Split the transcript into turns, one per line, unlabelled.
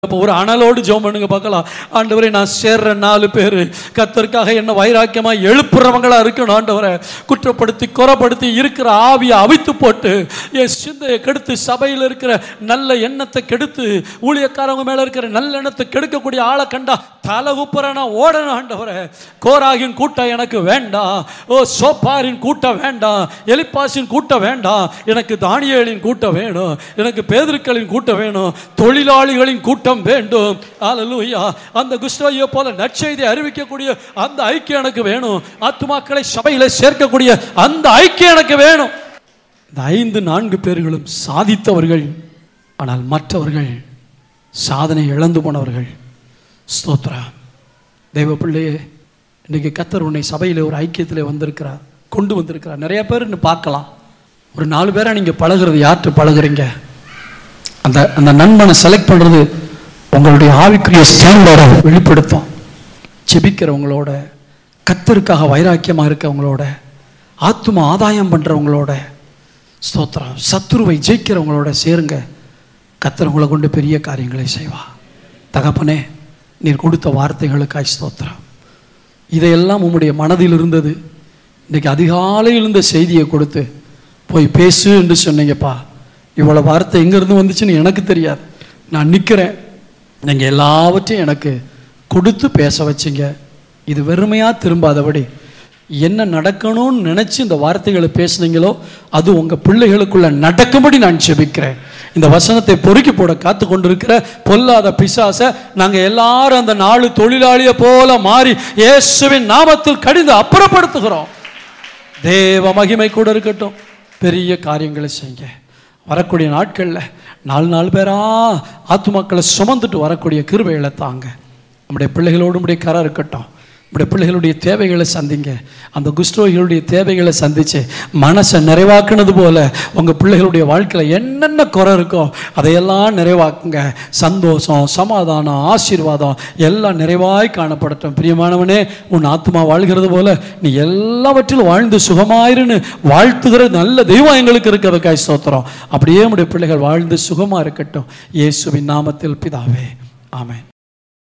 அப்போ ஒரு அனலோடு ஜெபம் பண்ணுங்க பார்க்கலாம் ஆண்டவரே நான் சேர்ற நாலு பேர் கத்தருக்காக என்ன வைராக்கியமா எழுப்புறவங்களா இருக்கணும் ஆண்டவரை குற்றப்படுத்தி குறப்படுத்தி இருக்கிற ஆவியை அவித்து போட்டு என் சிந்தையை கெடுத்து சபையில் இருக்கிற நல்ல எண்ணத்தை கெடுத்து ஊழியக்காரவங்க மேல இருக்கிற நல்ல எண்ணத்தை கெடுக்கக்கூடிய ஆளை கண்டா தலை குப்புற நான் ஓடணும் ஆண்டவரை கோராகின் கூட்டம் எனக்கு வேண்டாம் ஓ சோப்பாரின் கூட்டம் வேண்டாம் எலிப்பாசின் கூட்டம் வேண்டாம் எனக்கு தானியேலின் கூட்டம் வேணும் எனக்கு பேதருக்களின் கூட்டம் வேணும் தொழிலாளிகளின் கூட்டம் வேண்டும் அல்லேலூயா அந்த குஸ்டோயை போல நற்செய்தி அறிவிக்கக்கூடிய அந்த ஐக்கியம் எனக்கு வேணும் ஆத்துமாக்களை சபையில சேர்க்கக்கூடிய அந்த ஐக்கியம் எனக்கு வேணும் இந்த ஐந்து நான்கு பேர்களும் சாதித்தவர்கள் ஆனால் மற்றவர்கள் சாதனை இழந்து போனவர்கள் ஸ்தோத்ரா தெய்வ பிள்ளையே இன்னைக்கு கத்தர் உன்னை சபையில் ஒரு ஐக்கியத்தில் வந்திருக்கிறார் கொண்டு வந்திருக்கிறார் நிறைய பேர் இன்னும் பார்க்கலாம் ஒரு நாலு பேரை நீங்கள் பழகுறது யார்கிட்ட பழகுறீங்க அந்த அந்த நண்பனை செலக்ட் பண்ணுறது உங்களுடைய ஆவிக்குரிய ஸ்டாண்டர்டை வெளிப்படுத்தும் செபிக்கிறவங்களோட கத்தருக்காக வைராக்கியமாக இருக்கவங்களோட ஆத்தும ஆதாயம் பண்ணுறவங்களோட ஸ்தோத்திரம் சத்துருவை ஜெயிக்கிறவங்களோட சேருங்க கத்தர் உங்களை கொண்டு பெரிய காரியங்களை செய்வா தகப்பனே நீர் கொடுத்த வார்த்தைகளுக்காய் ஸ்தோத்திரம் இதையெல்லாம் உம்முடைய மனதில் இருந்தது இன்னைக்கு அதிகாலையில் இருந்த செய்தியை கொடுத்து போய் பேசு என்று சொன்னீங்கப்பா இவ்வளோ வார்த்தை எங்கேருந்து வந்துச்சுன்னு எனக்கு தெரியாது நான் நிற்கிறேன் நீங்கள் எல்லாவற்றையும் எனக்கு கொடுத்து பேச வச்சீங்க இது வெறுமையாக திரும்பாதபடி என்ன நடக்கணும்னு நினச்சி இந்த வார்த்தைகளை பேசுனீங்களோ அது உங்கள் பிள்ளைகளுக்குள்ள நடக்கும்படி நான் செபிக்கிறேன் இந்த வசனத்தை பொறுக்கி போட காத்து கொண்டிருக்கிற பொல்லாத பிசாசை நாங்கள் எல்லாரும் அந்த நாலு தொழிலாளியை போல மாறி இயேசுவின் நாமத்தில் கடிந்து அப்புறப்படுத்துகிறோம் தேவ மகிமை கூட இருக்கட்டும் பெரிய காரியங்களை செய்யுங்க வரக்கூடிய நாட்களில் நாலு நாலு பேரா ஆத்துமாக்களை சுமந்துட்டு வரக்கூடிய கிருபைகளை தாங்க நம்முடைய பிள்ளைகளோடு நம்முடைய கரம் இருக்கட்டும் நம்முடைய பிள்ளைகளுடைய தேவைகளை சந்திங்க அந்த குஷ்டோகிகளுடைய தேவைகளை சந்திச்சு மனசை நிறைவாக்குனது போல உங்கள் பிள்ளைகளுடைய வாழ்க்கையில் என்னென்ன குறை இருக்கோ அதையெல்லாம் நிறைவாக்குங்க சந்தோஷம் சமாதானம் ஆசீர்வாதம் எல்லாம் நிறைவாய் காணப்படட்டும் பிரியமானவனே உன் ஆத்மா வாழ்கிறது போல நீ எல்லாவற்றிலும் வாழ்ந்து சுகமாயிருன்னு வாழ்த்துகிற நல்ல தெய்வம் எங்களுக்கு இருக்கிறதுக்காய் ஸ்தோத்திரம் அப்படியே நம்முடைய பிள்ளைகள் வாழ்ந்து சுகமாக இருக்கட்டும் இயேசுவின் நாமத்தில் பிதாவே ஆமென்